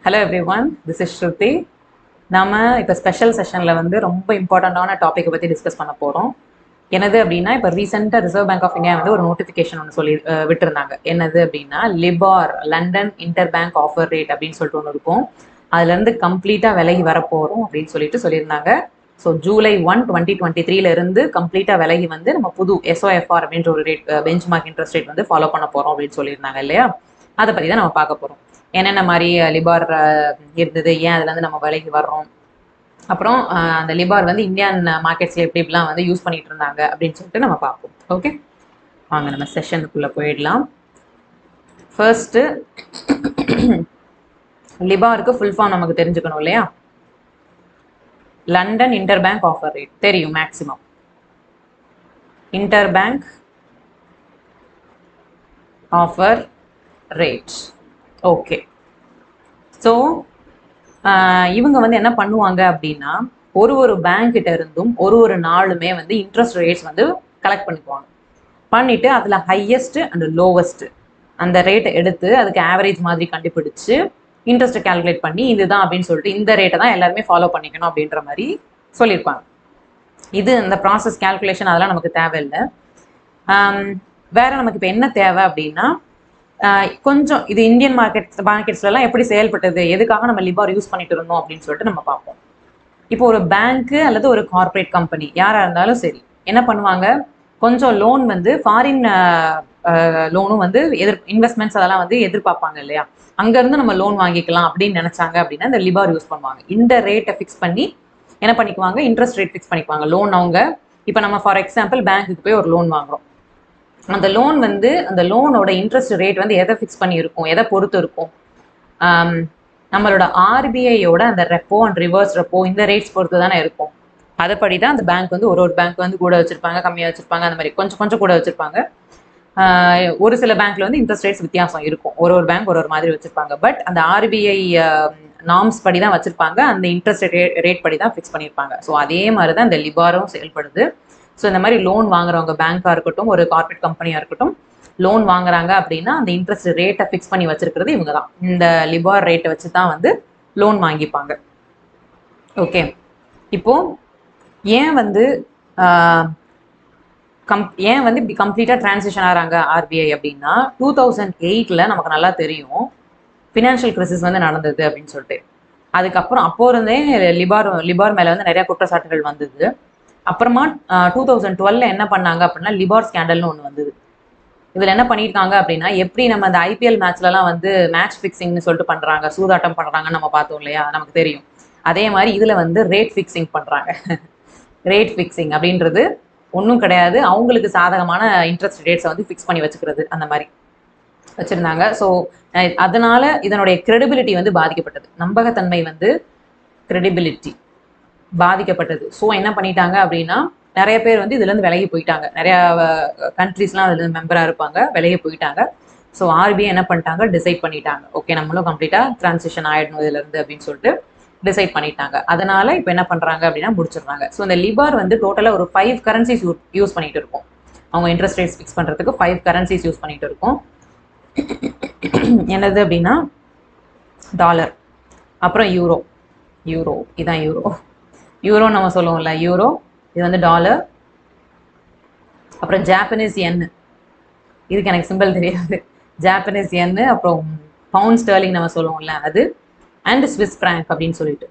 hello everyone this is Shruti நாம இப்போ special செஷனில் வந்து ரொம்ப இம்பார்ட்டண்ட்டான டாப்பிக்கை பற்றி டிஸ்கஸ் பண்ண போகிறோம் என்னது அப்படின்னா இப்போ ரீசெண்டாக ரிசர்வ் பேங்க் ஆஃப் இந்தியா வந்து ஒரு நோட்டிஃபிகேஷன் ஒன்று சொல்லி அஹ், விட்டிருந்தாங்க என்னது அப்படின்னா LIBOR London interbank offer rate அப்படின்னு சொல்லிட்டு ஒன்று இருக்கும் அதுலேருந்து கம்ப்ளீட்டாக விலகி வரப்போகிறோம் அப்படின்னு சொல்லிட்டு சொல்லியிருந்தாங்க so July one twenty twenty த்ரீல இருந்து கம்ப்ளீட்டாக விலகி வந்து நம்ம புது எஸ்ஓஎஃப்ஆர் அப்படின்ற ஒரு rate benchmark interest rate வந்து ஃபாலோ பண்ண போகிறோம் அப்படின்னு சொல்லியிருந்தாங்க இல்லையா அதை பற்றி தான் நம்ம பார்க்க போகிறோம் என்னென்ன மாதிரி லிபார் இருந்தது ஏன் அதுலேருந்து நம்ம விலைக்கு வர்றோம் அப்புறம் அஹ், அந்த லிபார் வந்து இந்தியன் மார்க்கெட்ஸில் எப்படி இப்படிலாம் வந்து யூஸ் பண்ணிட்டு இருந்தாங்க அப்படின்னு சொல்லிட்டு நம்ம பார்ப்போம் ஓகே வாங்க நம்ம செஷனுக்குள்ளே போயிடலாம் ஃபர்ஸ்ட்டு லிபாருக்கு ஃபுல் ஃபார்ம் நமக்கு தெரிஞ்சுக்கணும் இல்லையா London interbank offer rate தெரியும் maximum interbank offer rate okay so இவங்க வந்து என்ன பண்ணுவாங்க அப்படின்னா ஒரு ஒரு பேங்க் கிட்ட இருந்தும் ஒரு ஒரு நாளுமே வந்து இன்ட்ரெஸ்ட் ரேட்ஸ் வந்து கலெக்ட் பண்ணிக்குவாங்க பண்ணிட்டு அதில் ஹையஸ்ட் அண்ட் லோவஸ்ட் அந்த ரேட்டை எடுத்து அதுக்கு ஆவரேஜ் மாதிரி கண்டுபிடிச்சு இன்ட்ரெஸ்ட்டை கால்குலேட் பண்ணி இதுதான் அப்படின்னு சொல்லிட்டு இந்த ரேட்டை தான் எல்லாருமே ஃபாலோ பண்ணிக்கணும் அப்படின்ற மாதிரி சொல்லியிருப்பாங்க இது இந்த ப்ராசஸ் கால்குலேஷன் அதெல்லாம் நமக்கு தேவையில்லை ஆம், வேற நமக்கு இப்போ என்ன தேவை அப்படின்னா ஆஹ் கொஞ்சம் இது இந்தியன் மார்க்கெட் மார்க்கெட்ஸ்லாம் எப்படி செயல்பட்டது எதுக்காக நம்ம லிபார் யூஸ் பண்ணிட்டு இருந்தோம் அப்படின்னு சொல்லிட்டு நம்ம பார்ப்போம் இப்போ ஒரு பேங்க்கு அல்லது ஒரு கார்ப்பரேட் கம்பெனி யாராக இருந்தாலும் சரி என்ன பண்ணுவாங்க கொஞ்சம் லோன் வந்து ஃபாரின் லோனும் வந்து எதிர் இன்வெஸ்ட்மெண்ட்ஸ் அதெல்லாம் வந்து எதிர்பார்ப்பாங்க இல்லையா அங்கேருந்து நம்ம லோன் வாங்கிக்கலாம் அப்படின்னு நினச்சாங்க அப்படின்னா இந்த லிபார் யூஸ் பண்ணுவாங்க இந்த ரேட்டை ஃபிக்ஸ் பண்ணி என்ன பண்ணிக்குவாங்க இன்ட்ரெஸ்ட் ரேட் ஃபிக்ஸ் பண்ணிக்குவாங்க லோன் அவங்க இப்போ நம்ம ஃபார் எக்ஸாம்பிள் பேங்க்குக்கு போய் ஒரு லோன் வாங்குறோம் அந்த லோன் வந்து அந்த லோனோட இன்ட்ரெஸ்ட் ரேட் வந்து எதை ஃபிக்ஸ் பண்ணி இருக்கும் எதை பொறுத்து இருக்கும் ஆம், நம்மளோட ஆர்பிஐயோட அந்த ரெப்போ அண்ட் ரிவர்ஸ் ரெப்போ இந்த ரேட்ஸ் பொறுத்து தானே இருக்கும் அதுபடி தான் அந்த பேங்க் வந்து ஒரு ஒரு பேங்க் வந்து கூட வச்சிருப்பாங்க கம்மியாக வச்சிருப்பாங்க அந்த மாதிரி கொஞ்சம் கொஞ்சம் கூட வச்சிருப்பாங்க ஆஹ், ஒரு சில பேங்க்ல வந்து இன்ட்ரெஸ்ட் ரேட்ஸ் வித்தியாசம் இருக்கும் ஒரு ஒரு பேங்க் ஒரு ஒரு மாதிரி வச்சிருப்பாங்க பட் அந்த ஆர்பிஐ நார்ம்ஸ் படி தான் வச்சிருப்பாங்க அந்த இன்ட்ரெஸ்ட் ரேட் படி தான் ஃபிக்ஸ் பண்ணியிருப்பாங்க ஸோ அதே மாதிரி தான் இந்த லிபாரும் செயல்படுது ஸோ இந்த மாதிரி லோன் வாங்குறவங்க பேங்காக இருக்கட்டும் ஒரு கார்ப்பரேட் கம்பெனியாக இருக்கட்டும் லோன் வாங்குறாங்க அப்படின்னா அந்த இன்ட்ரெஸ்ட் ரேட்டை ஃபிக்ஸ் பண்ணி வச்சிருக்கிறது இவங்க தான் இந்த லிபார் ரேட்டை வச்சு தான் வந்து லோன் வாங்கிப்பாங்க ஓகே இப்போ ஏன் வந்து ஆஹ், கம் ஏன் வந்து இப்படி கம்ப்ளீட்டாக டிரான்சிஷன் ஆகிறாங்க ஆர்பிஐ அப்படின்னா டூ தௌசண்ட் எயிட்டில் நமக்கு நல்லா தெரியும் ஃபினான்ஷியல் கிரைசிஸ் வந்து நடந்தது அப்படின்னு சொல்லிட்டு அதுக்கப்புறம் அப்போ இருந்தே லிபார் லிபார் மேலே வந்து நிறைய குற்றச்சாட்டுகள் வந்தது அப்புறமா டூ தௌசண்ட் டுவெல்ல என்ன பண்ணாங்க அப்படின்னா லிபார் ஸ்கேண்டல்னு ஒன்று வந்தது இதில் என்ன பண்ணியிருக்காங்க அப்படின்னா எப்படி நம்ம அந்த ஐபிஎல் மேட்ச்லலாம் வந்து மேட்ச் ஃபிக்ஸிங்னு சொல்லிட்டு பண்ணுறாங்க சூதாட்டம் பண்ணுறாங்கன்னு நம்ம பார்த்தோம் இல்லையா நமக்கு தெரியும் அதே மாதிரி இதில் வந்து ரேட் ஃபிக்ஸிங் பண்ணுறாங்க ரேட் ஃபிக்ஸிங் அப்படின்றது ஒன்றும் கிடையாது அவங்களுக்கு சாதகமான இன்ட்ரெஸ்ட் ரேட்ஸை வந்து ஃபிக்ஸ் பண்ணி வச்சுக்கிறது அந்த மாதிரி வச்சுருந்தாங்க ஸோ அதனால இதனுடைய credibility வந்து பாதிக்கப்பட்டது நம்பகத்தன்மை வந்து credibility பாதிக்கப்பட்டது ஸோ என்ன பண்ணிட்டாங்க அப்படின்னா நிறைய பேர் வந்து இதுலேருந்து விலகி போயிட்டாங்க நிறைய கண்ட்ரீஸ்லாம் அதுல மெம்பராக இருப்பாங்க விலகி போயிட்டாங்க ஸோ ஆர்பிஐ என்ன பண்ணிட்டாங்க டிசைட் பண்ணிட்டாங்க ஓகே நம்மளும் கம்ப்ளீட்டாக டிரான்சிஷன் ஆயிடணும் இதுலேருந்து அப்படின்னு சொல்லிட்டு டிசைட் பண்ணிட்டாங்க அதனால இப்போ என்ன பண்ணுறாங்க அப்படின்னா முடிச்சிடுறாங்க ஸோ இந்த லிபார் வந்து டோட்டலாக ஒரு ஃபைவ் கரன்சிஸ் யூஸ் பண்ணிட்டு இருக்கோம் அவங்க இன்ட்ரெஸ்ட் ரேட்ஸ் ஃபிக்ஸ் பண்ணுறதுக்கு ஃபைவ் கரன்சிஸ் யூஸ் பண்ணிட்டு இருக்கோம் என்னது அப்படின்னா டாலர் அப்புறம் யூரோ யூரோ இதான் யூரோ யூரோ நம்ம சொல்லுவோம்ல யூரோ இது வந்து டாலர் அப்புறம் ஜாப்பனீஸ் என் இதுக்கு எனக்கு சிம்பிள் தெரியாது ஜாப்பனீஸ் என் அப்புறம் பவுண்ட் ஸ்டர்லிங் நம்ம சொல்லுவோம்ல அது அண்ட் ஸ்விஸ் ஃப்ராங்க் அப்படின்னு சொல்லிட்டு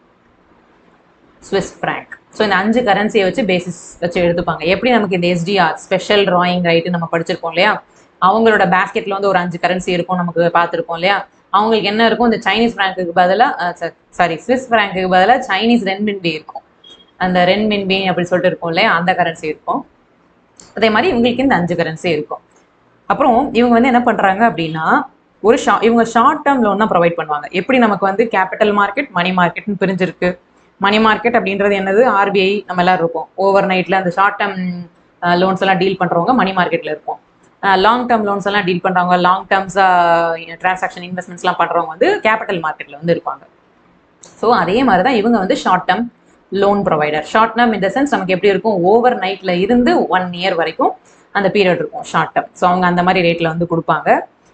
ஸ்விஸ் ஃப்ராங்க் ஸோ இந்த அஞ்சு கரன்சியை வச்சு பேசிஸ் வச்சு எடுத்துப்பாங்க எப்படி நமக்கு இந்த எஸ்டிஆர் ஸ்பெஷல் டிராயிங் ரைட்டு நம்ம படிச்சிருப்போம் இல்லையா அவங்களோட பேஸ்கெட்ல வந்து ஒரு அஞ்சு கரன்சி இருக்கும் நமக்கு பார்த்துருப்போம் இல்லையா அவங்களுக்கு என்ன இருக்கும் இந்த சைனீஸ் ஃப்ராங்க்குக்கு பதிலாக சாரி ஸ்விஸ் ஃப்ராங்க்குக்கு பதிலாக சைனீஸ் ரென்மின்பி இருக்கும் அந்த ரென்மின்பி அப்படி சொல்லிட்டு இருக்கும் இல்லையா அந்த கரன்சி இருக்கும் அதே மாதிரி இவங்களுக்கு இந்த அஞ்சு கரன்சி இருக்கும் அப்புறம் இவங்க வந்து என்ன பண்றாங்க அப்படின்னா ஒரு ஷா இவங்க ஷார்ட் டேர்ம் லோன் தான் ப்ரொவைட் பண்ணுவாங்க எப்படி நமக்கு வந்து கேபிட்டல் மார்க்கெட் மணி மார்க்கெட்னு பிரிஞ்சிருக்கு மணி மார்க்கெட் அப்படின்றது என்னது ஆர்பிஐ நம்ம எல்லாரும் இருப்போம் ஓவர் நைட்ல அந்த ஷார்ட் டேர்ம் லோன்ஸ் எல்லாம் டீல் பண்றவங்க மணி மார்க்கெட்ல இருப்போம் லாங் டேர்ம் லோன்ஸ் எல்லாம் டீல் பண்றவங்க லாங் டேர்ம்ஸ் டிரான்சாக்ஷன் இன்வெஸ்ட்மெண்ட்ஸ்லாம் பண்றவங்க வந்து கேபிட்டல் மார்க்கெட்ல வந்து இருப்பாங்க ஸோ அதே மாதிரி தான் இவங்க வந்து short term loan provider short term இந்த சென்ஸ் நமக்கு எப்படி இருக்கும் ஓவர் நைட்ல இருந்து ஒன் இயர் வரைக்கும் அந்த பீரியட் இருக்கும் ஷார்ட் டேர்ம் ஸோ அவங்க அந்த மாதிரி ரேட்ல வந்து கொடுப்பாங்க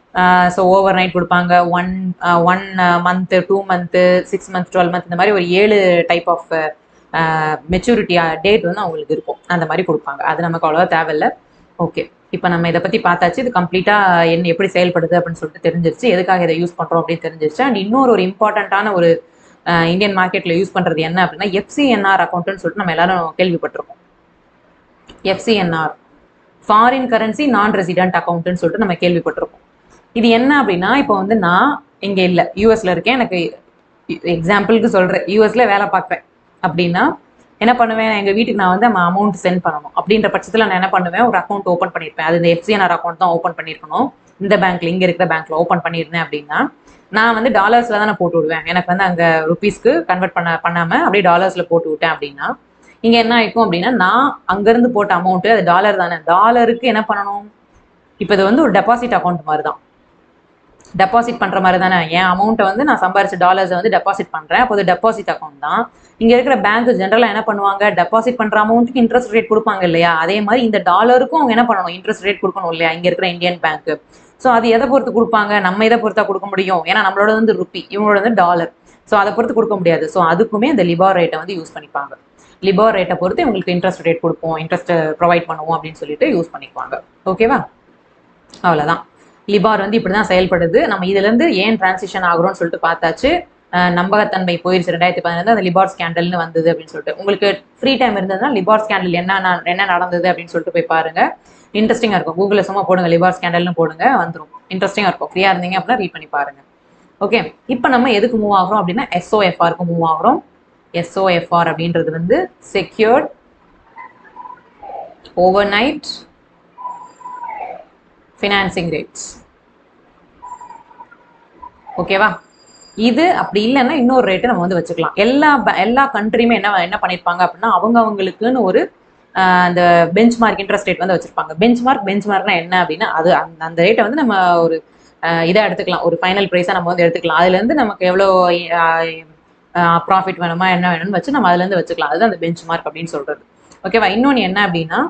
ஸோ ஓவர் நைட் கொடுப்பாங்க one one month two month six month twelve month இந்த மாதிரி ஒரு ஏழு டைப் ஆஃப் மெச்சூரிட்டி டேட் வந்து அவங்களுக்கு இருக்கும் அந்த மாதிரி கொடுப்பாங்க அது நமக்கு அவ்வளோவா தேவையில்லை ஓகே இப்போ நம்ம இதை பற்றி பார்த்தாச்சு இது கம்ப்ளீட்டாக என்ன எப்படி செயல்படுது அப்படின்னு சொல்லிட்டு தெரிஞ்சிருச்சு எதுக்காக இதை யூஸ் பண்ணுறோம் அப்படின்னு தெரிஞ்சிருச்சு அண்ட் இன்னொரு ஒரு இம்பார்ட்டண்ட்டான ஒரு இந்தியன் மார்க்கெட்டில் யூஸ் பண்ணுறது என்ன அப்படின்னா எஃப்சிஎன்ஆர் அக்கௌண்ட்னு சொல்லிட்டு நம்ம எல்லாரும் கேள்விப்பட்டிருக்கோம் FCNR foreign currency non resident அக்கௌண்ட்னு சொல்லிட்டு நம்ம கேள்விப்பட்டிருக்கோம் இது என்ன அப்படின்னா இப்போ வந்து நான் இங்கே இல்லை யூஎஸ்ல இருக்கேன் எனக்கு எக்ஸாம்பிளுக்கு சொல்கிறேன் யூஎஸ்ல வேலை பார்க்குறேன் அப்படின்னா என்ன பண்ணுவேன் எங்கள் வீட்டுக்கு நான் வந்து அமௌண்ட் சென்ட் பண்ணணும் அப்படின்ற பட்சத்தில் நான் என்ன பண்ணுவேன் ஒரு அக்கௌண்ட் ஓப்பன் பண்ணியிருப்பேன் அது இந்த எஃப்சிஎன்ஆர் அக்கௌண்ட் தான் ஓப்பன் பண்ணியிருக்கணும் இந்த பேங்க்ல இங்கே இருக்கிற பேங்க்ல ஓப்பன் பண்ணியிருந்தேன் அப்படின்னா நான் வந்து டாலர்ஸ்ல தான் நான் போட்டு விடுவேன் எனக்கு வந்து அங்கே ருபீஸ்க்கு கன்வெர்ட் பண்ண பண்ணாமல் அப்படியே டாலர்ஸ்ல போட்டு விட்டேன் அப்படின்னா இங்க என்ன ஆயிக்கும் அப்படின்னா நான் அங்கிருந்து போட்ட அமௌண்ட் அது டாலர் தானே டாலருக்கு என்ன பண்ணணும் இப்போ இது வந்து ஒரு டெபாசிட் அக்கௌண்ட் மாதிரி தான் டெபாசிட் பண்ற மாதிரி தானே என் அமௌண்ட்டை வந்து நான் சம்பாரிச்ச டாலர்ஸை வந்து டெபாசிட் பண்றேன் அப்போ அது டெபாசிட் அக்கௌண்ட் தான் இங்க இருக்கிற பேங்க் ஜென்ரலா என்ன பண்ணுவாங்க டெபாசிட் பண்ற அமௌண்ட்டுக்கு இன்ட்ரெஸ்ட் ரேட் கொடுப்பாங்க இல்லையா அதே மாதிரி இந்த டாலருக்கும் அவங்க என்ன பண்ணணும் இன்ட்ரெஸ்ட் ரேட் கொடுக்கணும் இல்லையா இங்க இருக்கிற இந்தியன் பேங்க் ஸோ அது எதை பொறுத்து கொடுப்பாங்க நம்ம எதை பொறுத்தா கொடுக்க முடியும் ஏன்னா நம்மளோட வந்து ருப்பி இவங்களோட வந்து டாலர் ஸோ அதை பொறுத்து கொடுக்க முடியாது ஸோ அதுக்குமே இந்த லிபார் ரேட்டை வந்து யூஸ் பண்ணிப்பாங்க லிபார் ரேட்டை பொறுத்து இவங்களுக்கு இன்ட்ரெஸ்ட் ரேட் கொடுப்போம் இன்ட்ரெஸ்ட் ப்ரொவைட் பண்ணுவோம் அப்படின்னு சொல்லிட்டு யூஸ் பண்ணிக்குவாங்க ஓகேவா அவ்வளோதான் லிபார் வந்து இப்படி தான் செயல்படுது நம்ம இதுலேருந்து ஏன் டிரான்சிஷன் ஆகுறோம்னு சொல்லிட்டு பார்த்தாச்சு அஹ் நம்பகத்தன்மை போயிருச்சு ரெண்டாயிரத்தி பதினஞ்சு அந்த லிபார் ஸ்கேண்டல்னு வந்தது அப்படின்னு சொல்லிட்டு உங்களுக்கு ஃப்ரீ டைம் இருந்ததுன்னா லிபார் ஸ்கேண்டல் என்ன ந- என்ன நடந்தது அப்படின்னு சொல்லிட்டு போய் பாருங்க இன்ட்ரெஸ்டிங்காக இருக்கும் கூகுளில் சும்மா போடுங்க லிபார் ஸ்கேண்டல்னு போடுங்க வந்துடும் இன்ட்ரெஸ்டிங்காக இருக்கும் ஃப்ரீயாக இருந்தீங்க அப்படின்னா ரீட் பண்ணி பாருங்க ஓகே இப்போ நம்ம எதுக்கு மூவ் ஆகுறோம் அப்படின்னா எஸ்ஓஎஃப்ஆருக்கு மூவ் ஆகுறோம் எஸ்ஓஎஃப்ஆர் அப்படின்றது வந்து செக்யூர்ட் ஓவர்நைட் ஃபினான்சிங் ரேட்ஸ் ஓகேவா இது அப்படி இல்லைன்னா இன்னொரு ரேட்டு நம்ம வந்து வச்சுக்கலாம் எல்லா ba- எல்லா கண்ட்ரியுமே என்ன என்ன பண்ணியிருப்பாங்க அப்படின்னா அவங்க அவங்களுக்குன்னு ஒரு ஆஹ், அந்த பெஞ்ச் மார்க் இன்ட்ரெஸ்ட் ரேட் வந்து வச்சிருப்பாங்க பெஞ்ச் மார்க் பெஞ்ச் மார்க்னா என்ன அப்படின்னா அது அந்த அந்த ரேட்டை வந்து நம்ம ஒரு இதாக எடுத்துக்கலாம் ஒரு ஃபைனல் ப்ரைஸாக நம்ம வந்து எடுத்துக்கலாம் அதுலேருந்து நமக்கு எவ்வளோ ப்ராஃபிட் வேணுமா என்ன வேணும்னு வச்சு நம்ம அதுலேருந்து வச்சுக்கலாம் அதுதான் அந்த பெஞ்ச் மார்க் அப்படின்னு சொல்றது ஓகேவா இன்னொன்று என்ன அப்படின்னா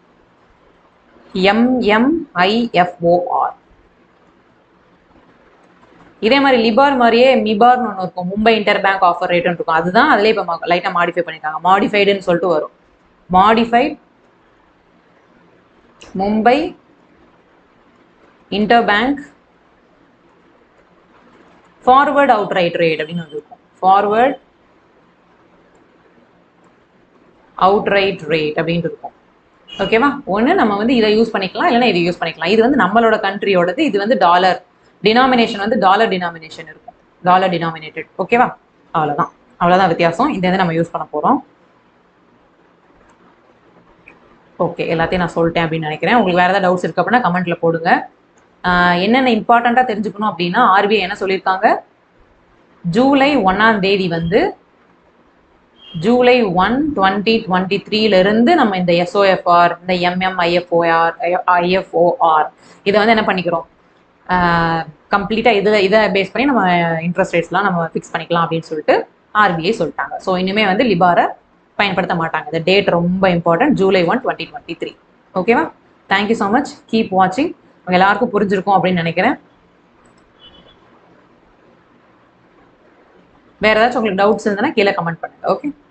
எம்எம்ஐஎஃப்ஓஆர் இதே மாதிரி லிபார் மாதிரியே மிபார்னு ஒன்று இருக்கும் மும்பை இன்டர் பேங்க் ஆஃபர் ரேட்னு இருக்கும் அதுதான் அதிலே இப்போ லைட்டாக மாடிஃபை பண்ணியிருக்காங்க மாடிஃபைடுன்னு சொல்லிட்டு வரும் modified Mumbai interbank forward outright rate அப்படின்னு வந்து இருக்கும் ஃபார்வர்ட் அவுட் ரைட் ரேட் அப்படின்ட்டு இருக்கும் ஓகேவா ஒன்று நம்ம வந்து இதை யூஸ் பண்ணிக்கலாம் இல்லைன்னா இதை யூஸ் பண்ணிக்கலாம் இது வந்து நம்மளோட கண்ட்ரியோடது இது வந்து டாலர் டினாமினேஷன் வந்து டாலர் டினாமினேஷன் இருக்கும் டாலர் டினாமினேட்டட் ஓகேவா அவ்வளோதான் அவ்வளோதான் வித்தியாசம் இதை வந்து நம்ம யூஸ் பண்ண போகிறோம் ஓகே எல்லாத்தையும் நான் சொல்லிட்டேன் அப்படின்னு நினைக்கிறேன் உங்களுக்கு வேறு ஏதாவது டவுட்ஸ் இருக்கு அப்படின்னா கமெண்ட்ல போடுங்க ஆஹ் என்னென்ன இம்பார்ட்டண்ட்டாக தெரிஞ்சுக்கணும் அப்படின்னா ஆர்பிஐ என்ன சொல்லியிருக்காங்க ஜூலை ஒன்னாம் தேதி வந்து ஜூலை ஒன் டுவெண்ட்டி டுவெண்ட்டி த்ரீலேருந்து நம்ம இந்த எஸ்ஓஎஃப்ஆர் இந்த எம்எம்ஐஎஃப்ஓஆர் ஐஎஃப்ஓஆர் இதை வந்து என்ன பண்ணிக்கிறோம் கம்ப்ளீட்டாக இதில் இதை பேஸ் பண்ணி நம்ம இன்ட்ரெஸ்ட் ரேட்ஸ்லாம் நம்ம ஃபிக்ஸ் பண்ணிக்கலாம் அப்படின்னு சொல்லிட்டு ஆர்பிஐ சொல்லிட்டாங்க ஸோ இனிமே வந்து லிபாரை பயன்படுத்த மாட்டாங்க இந்த டேட் ரொம்ப important July one twenty twenty three ஓகேவா தேங்க்யூ ஸோ மச் கீப் வாட்சிங் உங்க எல்லாருக்கும் புரிஞ்சிருக்கும் அப்படின்னு நினைக்கிறேன் வேற ஏதாச்சும் உங்களுக்கு டவுட்ஸ் இருந்ததுன்னா கீழே கமெண்ட் பண்ணுங்க ஓகே